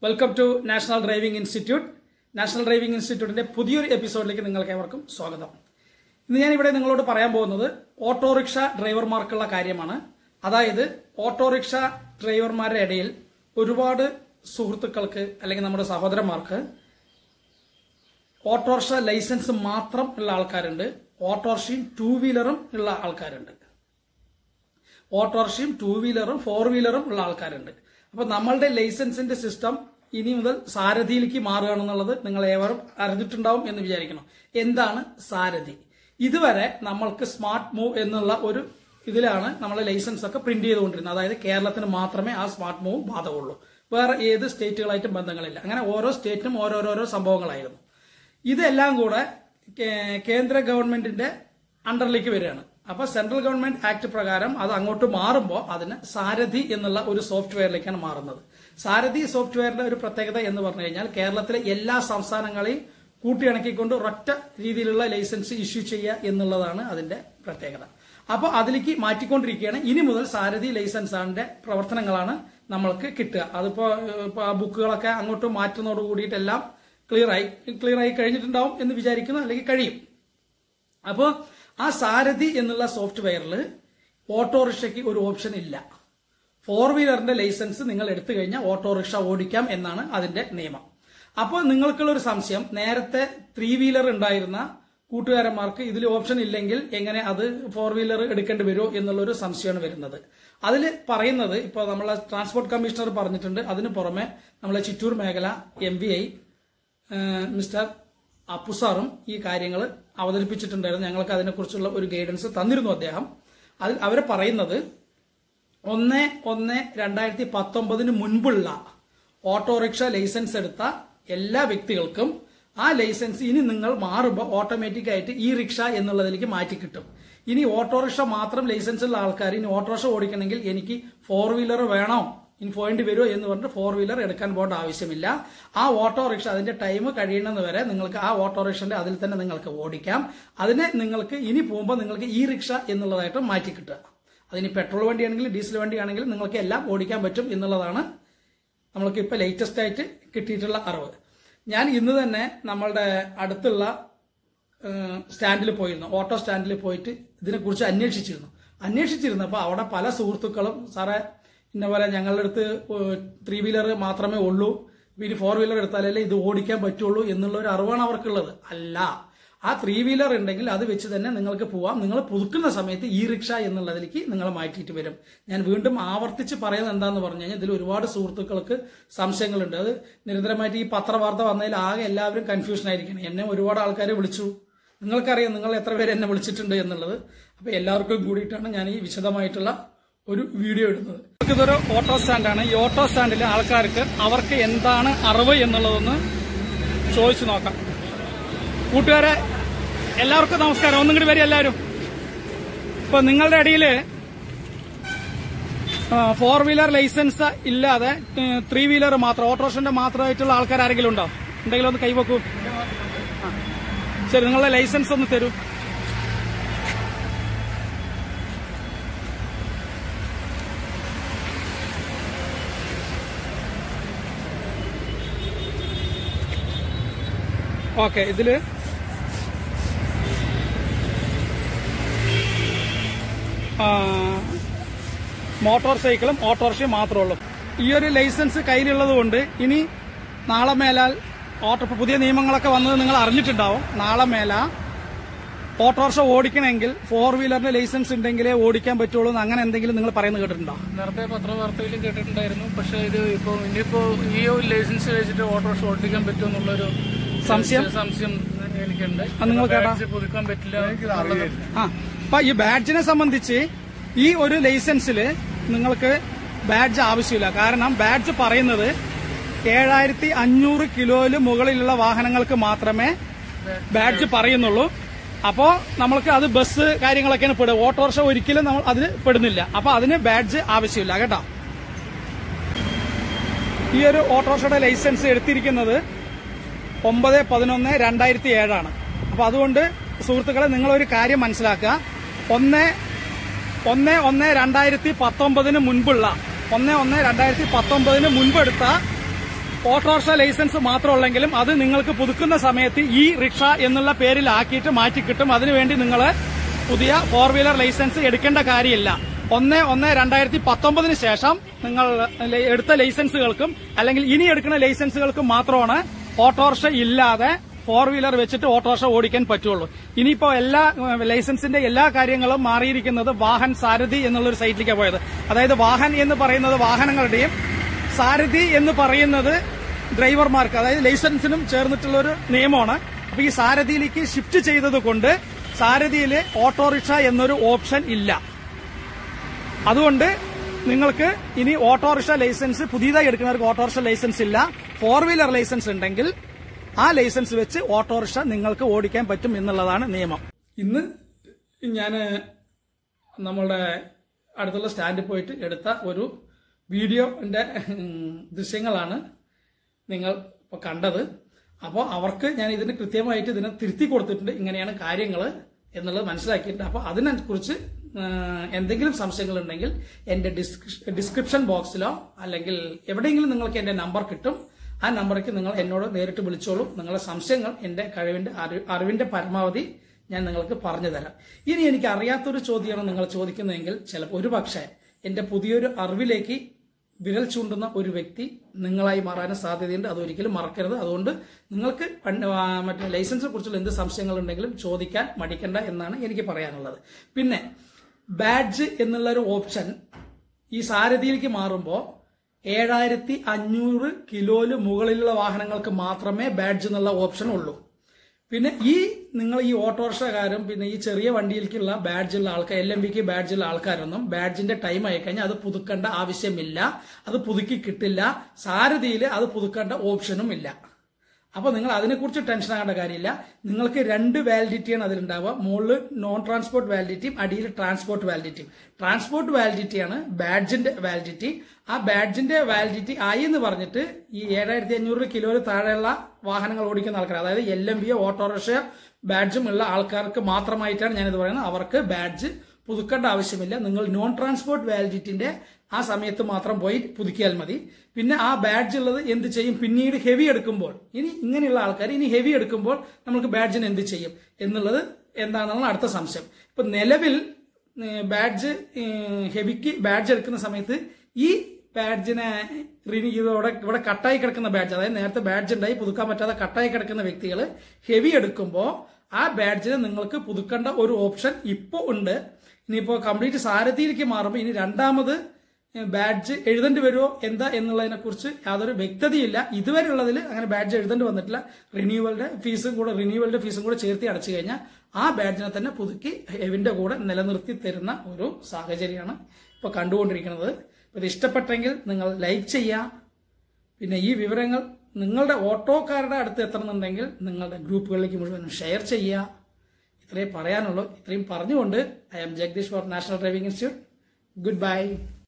Welcome to national driving institute national driving ഇൻസ്റ്റിറ്റ്യൂട്ടിന്റെ പുതിയൊരു എപ്പിസോഡിലേക്ക് നിങ്ങൾക്ക് ഏവർക്കും സ്വാഗതം ഇന്ന് ഞാൻ ഇവിടെ നിങ്ങളോട് പറയാൻ പോകുന്നത് ഓട്ടോറിക്ഷ ഡ്രൈവർമാർക്കുള്ള കാര്യമാണ് അതായത് ഓട്ടോറിക്ഷ ഡ്രൈവർമാരുടെ ഇടയിൽ ഒരുപാട് സുഹൃത്തുക്കൾക്ക് അല്ലെങ്കിൽ നമ്മുടെ സഹോദരന്മാർക്ക് ഓട്ടോറിക്ഷ ലൈസൻസ് മാത്രം ഉള്ള ആൾക്കാരുണ്ട് ഓട്ടോറിക്ഷയും ടൂ വീലറും ഉള്ള ആൾക്കാരുണ്ട് ഓട്ടോറിക്ഷയും ടൂ വീലറും ഫോർ വീലറും ഉള്ള ആൾക്കാരുണ്ട് അപ്പൊ നമ്മളുടെ ലൈസൻസിന്റെ സിസ്റ്റം ഇനി മുതൽ സാരഥിയിലേക്ക് മാറുകയാണെന്നുള്ളത് നിങ്ങൾ ഏവരും അറിഞ്ഞിട്ടുണ്ടാവും എന്ന് വിചാരിക്കണം എന്താണ് സാരഥി ഇതുവരെ നമ്മൾക്ക് സ്മാർട്ട് മൂവ് എന്നുള്ള ഒരു ഇതിലാണ് നമ്മളെ ലൈസൻസ് ഒക്കെ പ്രിന്റ് ചെയ്തുകൊണ്ടിരുന്നത് അതായത് കേരളത്തിന് മാത്രമേ ആ സ്മാർട്ട് മൂവ് ബാധകമുള്ളൂ വേറെ ഏത് സ്റ്റേറ്റുകളായിട്ടും ബന്ധങ്ങളില്ല അങ്ങനെ ഓരോ സ്റ്റേറ്റിനും ഓരോരോരോ സംഭവങ്ങളായിരുന്നു ഇതെല്ലാം കൂടെ കേ- കേന്ദ്ര ഗവൺമെന്റിന്റെ അണ്ടറിലേക്ക് വരികയാണ് അപ്പൊ സെൻട്രൽ ഗവൺമെന്റ് ആക്ട് പ്രകാരം അത് അങ്ങോട്ട് മാറുമ്പോൾ അതിന് സാരഥി എന്നുള്ള ഒരു സോഫ്റ്റ്വെയറിലേക്കാണ് മാറുന്നത് സാരഥി സോഫ്റ്റ്വെയറിന്റെ ഒരു പ്രത്യേകത എന്ന് പറഞ്ഞു കഴിഞ്ഞാൽ കേരളത്തിലെ എല്ലാ സംസ്ഥാനങ്ങളെയും കൂട്ടിയിണക്കിക്കൊണ്ട് ഒരൊറ്റ രീതിയിലുള്ള ലൈസൻസ് ഇഷ്യൂ ചെയ്യുക എന്നുള്ളതാണ് അതിന്റെ പ്രത്യേകത അപ്പോൾ അതിലേക്ക് മാറ്റിക്കൊണ്ടിരിക്കുകയാണ് ഇനി മുതൽ സാരഥി ലൈസൻസാന്റെ പ്രവർത്തനങ്ങളാണ് നമ്മൾക്ക് കിട്ടുക അതിപ്പോ ഏഹ്, ഇപ്പോ ആ ബുക്കുകളൊക്കെ അങ്ങോട്ട് മാറ്റുന്നതോട് കൂടിയിട്ടെല്ലാം ക്ലിയർ ആയി ക്ലിയർ ആയി കഴിഞ്ഞിട്ടുണ്ടാവും എന്ന് വിചാരിക്കുന്നു അല്ലെങ്കിൽ കഴിയും അപ്പോൾ ആ സാരഥി എന്നുള്ള സോഫ്റ്റ്വെയറിൽ ഓട്ടോറിക്ഷയ്ക്ക് ഒരു ഓപ്ഷൻ ഇല്ല ഫോർ വീലറിന്റെ ലൈസൻസ് നിങ്ങൾ എടുത്തു കഴിഞ്ഞാൽ ഓട്ടോറിക്ഷ ഓടിക്കാം എന്നാണ് അതിന്റെ നിയമം അപ്പോൾ നിങ്ങൾക്കുള്ള ഒരു സംശയം നേരത്തെ ത്രീ വീലർ ഉണ്ടായിരുന്ന കൂട്ടുകാരന്മാർക്ക് ഇതിൽ ഓപ്ഷൻ ഇല്ലെങ്കിൽ എങ്ങനെ അത് ഫോർ വീലർ എടുക്കേണ്ടി വരുമോ എന്നുള്ളൊരു സംശയമാണ് വരുന്നത് അതിൽ പറയുന്നത് ഇപ്പോൾ നമ്മളെ ട്രാൻസ്പോർട്ട് കമ്മീഷണർ പറഞ്ഞിട്ടുണ്ട് അതിന് പുറമെ നമ്മളെ ചിറ്റൂർ മേഖല എം വി ഐ മിസ്റ്റർ അപ്പുസാറും ഈ കാര്യങ്ങൾ അവതരിപ്പിച്ചിട്ടുണ്ടായിരുന്നു ഞങ്ങൾക്ക് അതിനെക്കുറിച്ചുള്ള ഒരു ഗൈഡൻസ് തന്നിരുന്നു അദ്ദേഹം അതിൽ അവർ പറയുന്നത് ഒന്ന് ഒന്ന് രണ്ടായിരത്തി പത്തൊമ്പതിന് മുൻപുള്ള ഓട്ടോറിക്ഷ ലൈസൻസ് എടുത്ത എല്ലാ വ്യക്തികൾക്കും ആ ലൈസൻസ് ഇനി നിങ്ങൾ മാറുമ്പോൾ ഓട്ടോമാറ്റിക് ആയിട്ട് ഈ റിക്ഷ എന്നുള്ളതിലേക്ക് മാറ്റി കിട്ടും ഇനി ഓട്ടോറിക്ഷ മാത്രം ലൈസൻസ് ഉള്ള ആൾക്കാർ ഇനി ഓട്ടോറിക്ഷ ഓടിക്കണമെങ്കിൽ എനിക്ക് ഫോർ വീലർ വേണോ ഇനി പോയിന്റ് വരുമോ എന്ന് പറഞ്ഞിട്ട് ഫോർ വീലർ എടുക്കാൻ പോകേണ്ട ആവശ്യമില്ല ആ ഓട്ടോറിക്ഷ അതിന്റെ ടൈം കഴിയുന്നത് വരെ നിങ്ങൾക്ക് ആ ഓട്ടോറിക്ഷന്റെ അതിൽ തന്നെ നിങ്ങൾക്ക് ഓടിക്കാം അതിനെ നിങ്ങൾക്ക് ഇനി പോകുമ്പോൾ നിങ്ങൾക്ക് ഈ റിക്ഷ എന്നുള്ളതായിട്ട് മാറ്റി കിട്ടുക അതിന് പെട്രോൾ വണ്ടിയാണെങ്കിലും ഡീസൽ വണ്ടിയാണെങ്കിലും നിങ്ങൾക്ക് എല്ലാം ഓടിക്കാൻ പറ്റും എന്നുള്ളതാണ് നമ്മൾക്ക് ഇപ്പൊ ലേറ്റസ്റ്റ് ആയിട്ട് കിട്ടിയിട്ടുള്ള അറിവ് ഞാൻ ഇന്ന് തന്നെ നമ്മളുടെ അടുത്തുള്ള സ്റ്റാൻഡിൽ പോയിരുന്നു ഓട്ടോ സ്റ്റാൻഡിൽ പോയിട്ട് ഇതിനെക്കുറിച്ച് അന്വേഷിച്ചിരുന്നു അന്വേഷിച്ചിരുന്നപ്പോൾ അവിടെ പല സുഹൃത്തുക്കളും സാറേ ഇന്ന പോലെ ഞങ്ങളുടെ അടുത്ത് ത്രീ വീലർ മാത്രമേ ഉള്ളൂ ഇനി ഫോർ വീലർ എടുത്താലല്ലേ ഇത് ഓടിക്കാൻ പറ്റുള്ളൂ എന്നുള്ള ഒരു അറിവാണ് അവർക്കുള്ളത് അല്ല ആ ത്രീ വീലർ ഉണ്ടെങ്കിൽ അത് വെച്ച് തന്നെ നിങ്ങൾക്ക് പോവാം നിങ്ങൾ പുതുക്കുന്ന സമയത്ത് ഈ റിക്ഷ എന്നുള്ളതിലേക്ക് നിങ്ങൾ മാറ്റിയിട്ട് വരും ഞാൻ വീണ്ടും ആവർത്തിച്ച് പറയുന്നത് എന്താന്ന് പറഞ്ഞു കഴിഞ്ഞാൽ ഇതിൽ ഒരുപാട് സുഹൃത്തുക്കൾക്ക് സംശയങ്ങളുണ്ട് അത് നിരന്തരമായിട്ട് ഈ പത്രവാർത്ത വന്നതിൽ ആകെ എല്ലാവരും കൺഫ്യൂഷൻ ആയിരിക്കണം എന്നെ ഒരുപാട് ആൾക്കാരെ വിളിച്ചു നിങ്ങൾക്കറിയാം നിങ്ങൾ എത്ര പേര് എന്നെ വിളിച്ചിട്ടുണ്ട് എന്നുള്ളത് അപ്പൊ എല്ലാവർക്കും കൂടിയിട്ടാണ് ഞാൻ ഈ വിശദമായിട്ടുള്ള ഒരു വീഡിയോ ഇടുന്നത് ഇതൊരു ഓട്ടോ സ്റ്റാൻഡാണ് ഈ ഓട്ടോ സ്റ്റാൻഡിലെ ആൾക്കാർക്ക് അവർക്ക് എന്താണ് അറിവ് എന്നുള്ളതൊന്ന് ചോദിച്ചു നോക്കാം കൂട്ടുകാരെ എല്ലാവർക്കും നമസ്കാരം ഒന്നും കൂടി വരും എല്ലാവരും ഇപ്പൊ നിങ്ങളുടെ ഇടയിൽ ഫോർ വീലർ ലൈസൻസ് ഇല്ലാതെ ത്രീ വീലർ മാത്രം ഓട്ടോറിക്ഷന്റെ മാത്രമായിട്ടുള്ള ആൾക്കാർ ആരെങ്കിലും ഉണ്ടോ ഉണ്ടെങ്കിൽ ഒന്ന് കൈവക്കൂ ആ. ശരി നിങ്ങളുടെ ലൈസൻസ് ഒന്ന് തരൂ ഓക്കെ ഇതില് ആ, മോട്ടോർ സൈക്കിളും ഓട്ടോറിക്ഷയും മാത്രമേ ഉള്ളൂ ഈ ഒരു ലൈസൻസ് കയ്യിലുള്ളത് കൊണ്ട് ഇനി നാളെ മേലാൽ ഓട്ടോ ഇപ്പൊ പുതിയ നിയമങ്ങളൊക്കെ വന്നത് നിങ്ങൾ അറിഞ്ഞിട്ടുണ്ടാവും നാളെ മേല ഓട്ടോറിക്ഷ ഓടിക്കണമെങ്കിൽ ഫോർ വീലറിന്റെ ലൈസൻസ് ഉണ്ടെങ്കിലേ ഓടിക്കാൻ പറ്റുള്ളൂ എന്ന് അങ്ങനെ എന്തെങ്കിലും നിങ്ങൾ പറയുന്നത് കേട്ടിട്ടുണ്ടോ നേരത്തെ പത്രവാർത്തയിലും കേട്ടിട്ടുണ്ടായിരുന്നു പക്ഷെ ഇത് ഇപ്പോ ഇനിയിപ്പോ ഈ ഒരു ലൈസൻസ് വെച്ചിട്ട് ഓട്ടോറിക്ഷ ഓടിക്കാൻ പറ്റുമെന്നുള്ളൊരു സംശയം? സംശയം എനിക്കുണ്ട് അത് നിങ്ങൾ കേട്ടാ? ബാഡ്ജ് പുതുക്കാൻ പറ്റില്ല എന്നുള്ളത് ആ അപ്പൊ ഈ ബാഡ്ജിനെ സംബന്ധിച്ച് ഈ ഒരു ലൈസൻസിൽ നിങ്ങൾക്ക് ബാഡ്ജ് ആവശ്യമില്ല കാരണം ബാഡ്ജ് പറയുന്നത് ഏഴായിരത്തി അഞ്ഞൂറ് കിലോയില് മുകളിലുള്ള വാഹനങ്ങൾക്ക് മാത്രമേ ബാഡ്ജ് പറയുന്നുള്ളൂ അപ്പോ നമ്മൾക്ക് അത് ബസ് കാര്യങ്ങളൊക്കെയാണ് പെടുക ഓട്ടോറിക്ഷ ഒരിക്കലും നമ്മൾ അതിൽ പെടുന്നില്ല അപ്പൊ അതിന് ബാഡ്ജ് ആവശ്യമില്ല കേട്ടോ ഈ ഒരു ഓട്ടോറിക്ഷയുടെ ലൈസൻസ് എടുത്തിരിക്കുന്നത് ഒമ്പത് പതിനൊന്ന് രണ്ടായിരത്തി ഏഴാണ് അപ്പൊ അതുകൊണ്ട് സുഹൃത്തുക്കളെ നിങ്ങളൊരു കാര്യം മനസ്സിലാക്കുക ഒന്ന് ഒന്ന് ഒന്ന് രണ്ടായിരത്തി പത്തൊമ്പതിന് മുൻപുള്ള ഒന്ന് ഒന്ന് രണ്ടായിരത്തി പത്തൊമ്പതിന് മുൻപെടുത്ത ഓട്ടോറിക്ഷ ലൈസൻസ് മാത്രമുള്ളെങ്കിലും അത് നിങ്ങൾക്ക് പുതുക്കുന്ന സമയത്ത് ഈ റിക്ഷ എന്നുള്ള പേരിലാക്കിയിട്ട് മാറ്റി കിട്ടും അതിനുവേണ്ടി നിങ്ങൾ പുതിയ ഫോർ വീലർ ലൈസൻസ് എടുക്കേണ്ട കാര്യമില്ല ഒന്ന് ഒന്ന് രണ്ടായിരത്തി പത്തൊമ്പതിന് ശേഷം നിങ്ങൾ ല- എടുത്ത ലൈസൻസുകൾക്കും അല്ലെങ്കിൽ ഇനി എടുക്കുന്ന ലൈസൻസുകൾക്കും മാത്രമാണ് ഓട്ടോറിക്ഷ ഇല്ലാതെ ഫോർ വീലർ വെച്ചിട്ട് ഓട്ടോറിക്ഷ ഓടിക്കാൻ പറ്റുള്ളൂ ഇനിയിപ്പോ എല്ലാ ഉം, ലൈസൻസിന്റെ എല്ലാ കാര്യങ്ങളും മാറിയിരിക്കുന്നത് വാഹൻ സാരഥി എന്നുള്ളൊരു സൈറ്റിലേക്കാണ് പോയത് അതായത് വാഹൻ എന്ന് പറയുന്നത് വാഹനങ്ങളുടെയും സാരഥി എന്ന് പറയുന്നത് ഡ്രൈവർമാർക്ക് അതായത് ലൈസൻസിനും ചേർന്നിട്ടുള്ള ഒരു നിയമമാണ് അപ്പൊ ഈ സാരഥിയിലേക്ക് ഷിഫ്റ്റ് ചെയ്തത് കൊണ്ട് സാരഥിയിൽ ഓട്ടോറിക്ഷ എന്നൊരു ഓപ്ഷൻ ഇല്ല അതുകൊണ്ട് നിങ്ങൾക്ക് ഇനി ഓട്ടോറിക്ഷ ലൈസൻസ് പുതിയതായി എടുക്കുന്നവർക്ക് ഓട്ടോറിക്ഷ ലൈസൻസ് ഇല്ല ഫോർ വീലർ ലൈസൻസ് ഉണ്ടെങ്കിൽ ആ ലൈസൻസ് വെച്ച് ഓട്ടോറിക്ഷ നിങ്ങൾക്ക് ഓടിക്കാൻ പറ്റും എന്നുള്ളതാണ് നിയമം ഇന്ന് ഞാൻ നമ്മളുടെ അടുത്തുള്ള സ്റ്റാൻഡിൽ പോയിട്ട് എടുത്ത ഒരു വീഡിയോന്റെ ദൃശ്യങ്ങളാണ് നിങ്ങൾ ഇപ്പോൾ കണ്ടത് അപ്പോൾ അവർക്ക് ഞാൻ ഇതിന് കൃത്യമായിട്ട് ഇതിനെ തിരുത്തി കൊടുത്തിട്ടുണ്ട് ഇങ്ങനെയാണ് കാര്യങ്ങൾ എന്നുള്ളത് മനസ്സിലാക്കിയിട്ടുണ്ട് അപ്പോൾ അതിനെക്കുറിച്ച് ആ, എന്തെങ്കിലും സംശയങ്ങളുണ്ടെങ്കിൽ എൻ്റെ ഡിസ്ക്രിപ്ഷൻ ബോക്സിലോ അല്ലെങ്കിൽ എവിടെയെങ്കിലും നിങ്ങൾക്ക് എൻ്റെ നമ്പർ കിട്ടും ആ നമ്പറിലേക്ക് നിങ്ങൾ എന്നോട് നേരിട്ട് വിളിച്ചോളൂ നിങ്ങളുടെ സംശയങ്ങൾ എൻ്റെ കഴിവിൻ്റെ അറിവ് അറിവിൻ്റെ പരമാവധി ഞാൻ നിങ്ങൾക്ക് പറഞ്ഞു തരാം ഇനി എനിക്ക് അറിയാത്തൊരു ചോദ്യമാണ് നിങ്ങൾ ചോദിക്കുന്നതെങ്കിൽ ചിലപ്പോൾ ഒരു പക്ഷേ എൻ്റെ പുതിയൊരു അറിവിലേക്ക് വിരൽ ചൂണ്ടുന്ന ഒരു വ്യക്തി നിങ്ങളായി മാറാനും സാധ്യതയുണ്ട് അതൊരിക്കലും മറക്കരുത് അതുകൊണ്ട് നിങ്ങൾക്ക് പണ്ട് ആ മറ്റേ ലൈസൻസിനെ കുറിച്ചുള്ള എന്ത് സംശയങ്ങളുണ്ടെങ്കിലും ചോദിക്കാൻ മടിക്കണ്ട എന്നാണ് എനിക്ക് പറയാനുള്ളത് പിന്നെ ബാഡ്ജ് എന്നുള്ള ഒരു ഓപ്ഷൻ ഈ സാരഥിയിലേക്ക് മാറുമ്പോൾ ഏഴായിരത്തി അഞ്ഞൂറ് കിലോയില് മുകളിലുള്ള വാഹനങ്ങൾക്ക് മാത്രമേ ബാഡ്ജ് എന്നുള്ള ഓപ്ഷൻ ഉള്ളൂ പിന്നെ ഈ നിങ്ങൾ ഈ ഓട്ടോറിക്ഷക്കാരും പിന്നെ ഈ ചെറിയ വണ്ടിയിലേക്കുള്ള ബാഡ്ജുള്ള ആൾക്കാർ എൽ എം ബിക്ക് ബാഡ്ജുള്ള ആൾക്കാരൊന്നും ബാഡ്ജിന്റെ ടൈം ആയി കഴിഞ്ഞാൽ അത് പുതുക്കേണ്ട ആവശ്യമില്ല അത് പുതുക്കി കിട്ടില്ല സാരഥിയിൽ അത് പുതുക്കേണ്ട ഓപ്ഷനും ഇല്ല അപ്പൊ നിങ്ങൾ അതിനെക്കുറിച്ച് ടെൻഷൻ ആകേണ്ട കാര്യമില്ല നിങ്ങൾക്ക് രണ്ട് വാലിഡിറ്റിയാണ് അതിലുണ്ടാവുക മുകളിൽ നോൺ ട്രാൻസ്പോർട്ട് വാലിഡിറ്റിയും അടിയിൽ ട്രാൻസ്പോർട്ട് വാലിഡിറ്റിയും ട്രാൻസ്പോർട്ട് വാലിഡിറ്റിയാണ് ബാഡ്ജിന്റെ വാലിഡിറ്റി ആ ബാഡ്ജിന്റെ വാലിഡിറ്റി ആയി എന്ന് പറഞ്ഞിട്ട് ഈ ഏഴായിരത്തി അഞ്ഞൂറ് കിലോയിൽ താഴെയുള്ള വാഹനങ്ങൾ ഓടിക്കുന്ന ആൾക്കാർ അതായത് എൽ എം ബിയോ ഓട്ടോറിക്ഷ ബാഡ്ജും ഉള്ള ആൾക്കാർക്ക് മാത്രമായിട്ടാണ് ഞാനിത് പറയുന്നത് അവർക്ക് ബാഡ്ജ് പുതുക്കേണ്ട ആവശ്യമില്ല നിങ്ങൾ നോൺ ട്രാൻസ്പോർട്ട് വാലിഡിറ്റിന്റെ ആ സമയത്ത് മാത്രം പോയി പുതുക്കിയാൽ മതി പിന്നെ ആ ബാഡ്ജ് ഉള്ളത് എന്ത് ചെയ്യും പിന്നീട് ഹെവി എടുക്കുമ്പോൾ ഇനി ഇങ്ങനെയുള്ള ആൾക്കാർ ഇനി ഹെവി എടുക്കുമ്പോൾ നമുക്ക് ബാഡ്ജിന് എന്ത് ചെയ്യും എന്നുള്ളത് എന്താണെന്നുള്ള അടുത്ത സംശയം ഇപ്പൊ നിലവിൽ ഏഹ്, ബാഡ്ജ് ഏഹ്, ഹെവിക്ക് ബാഡ്ജ് എടുക്കുന്ന സമയത്ത് ഈ ബാഡ്ജിനെ റിനി ഇവിടെ ഇവിടെ കട്ടായി കിടക്കുന്ന ബാഡ്ജ് അതായത് നേരത്തെ ബാഡ്ജ് ഉണ്ടായി പുതുക്കാൻ പറ്റാതെ കട്ടായി കിടക്കുന്ന വ്യക്തികൾ ഹെവി എടുക്കുമ്പോൾ ആ ബാഡ്ജിന് നിങ്ങൾക്ക് പുതുക്കേണ്ട ഒരു ഓപ്ഷൻ ഇപ്പോൾ ഉണ്ട് ഇനിയിപ്പോൾ കംപ്ലീറ്റ് സാരഥിയിലേക്ക് മാറുമ്പോൾ ഇനി രണ്ടാമത് ബാഡ്ജ് എഴുതേണ്ടി വരുമോ എന്താ എന്നുള്ളതിനെ കുറിച്ച് യാതൊരു വ്യക്തതയില്ല ഇതുവരെ ഉള്ളതിൽ അങ്ങനെ ബാഡ്ജ് എഴുതേണ്ടി വന്നിട്ടില്ല റിന്യൂവലിന്റെ ഫീസും കൂടെ റിന്യൂവലിന്റെ ഫീസും കൂടെ ചേർത്തി അടച്ചു കഴിഞ്ഞാൽ ആ ബാഡ്ജിനെ തന്നെ പുതുക്കി എവിന്റെ കൂടെ നിലനിർത്തി തരുന്ന ഒരു സാഹചര്യമാണ് ഇപ്പൊ കണ്ടുകൊണ്ടിരിക്കുന്നത് ഇപ്പൊ ഇത് ഇഷ്ടപ്പെട്ടെങ്കിൽ നിങ്ങൾ ലൈക്ക് ചെയ്യുക പിന്നെ ഈ വിവരങ്ങൾ നിങ്ങളുടെ ഓട്ടോക്കാരുടെ അടുത്ത് എത്തണമെന്നുണ്ടെങ്കിൽ നിങ്ങളുടെ ഗ്രൂപ്പുകളിലേക്ക് മുഴുവൻ ഷെയർ ചെയ്യുക ഇത്രയും പറയാനുള്ളൂ ഇത്രയും പറഞ്ഞുകൊണ്ട് I am Jagadish for national driving institute good by